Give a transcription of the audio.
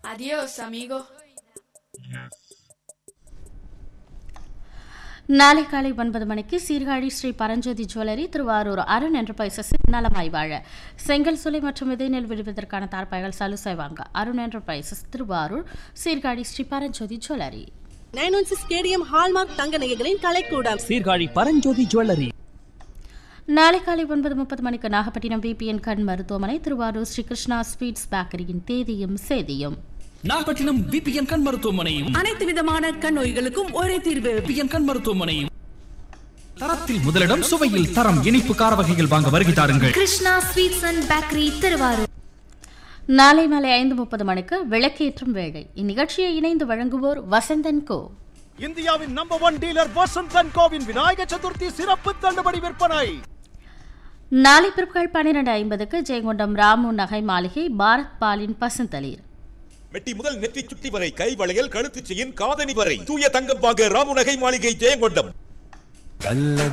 Adiós, amigo. நாளை காலை ஒன்பது மணிக்கு சீர்காழி ஸ்ரீ பரஞ்சோதி ஜுவல்லரி திருவாரூர் அருண் என்டர்பிரைசஸ் நலமாய் வாழ செங்கல் சுலை மற்றும் விதை நெல் விடுவதற்கான தார்ப்பாய்கள் சலுசை வாங்க Arun enterprises Thiruvarur Sirkazhi Sri Paranjothi jewellery nine one six KDM hallmark தங்க நகைகளின் கலைக்கூடம் சீர்காழி பரஞ்சோதி ஜுவல்லரி நாளை காலை ஒன்பது முப்பது மணிக்கு நாகப்பட்டினம் பிபிஎன் கண் மருத்துவமனை திருவாரூர் ஸ்ரீ கிருஷ்ணா ஸ்வீட்ஸ் பேக்கரியின் தேதியும் சேதியும் நாகப்பட்டினம் விபிஎன் கண் மருத்துவமனையும் அனைத்து விதமான கண் நோய்களுக்கும் ஒரே தீர்வு விபிஎன் கண் மருத்துவமனையும் தரத்தில் முதலிடம் சுவையில் தரம் இனிப்பு கார வகைகள் வாங்க வருகை தாருங்கள் Krishna sweets and bakery Thiruvarur நாளை மாலை ஐந்து முப்பது மணிக்கு விளக்கேற்றும் வேளை இந்நிகழ்ச்சியை இணைந்து வழங்குவோர் வசந்தன் கோ இந்தியாவின் number one dealer Vasanth and கோவின் விநாயக சதுர்த்தி சிறப்பு தள்ளுபடி விற்பனை நாளை பிற்பகல் பன்னிரண்டு ஐம்பதுக்கு ஜெயங்கொண்டம் ராமு நகை மாளிகை பாரத் பாலின் பசுந்தளிர் மெட்டி முதல் நெற்றி சுட்டி வரை கை வளையல் கழுத்துச் செயின் காதணி வரை தூய தங்கம் வாங்க ராமுநகை மாளிகை ஜெயங்கொண்டம்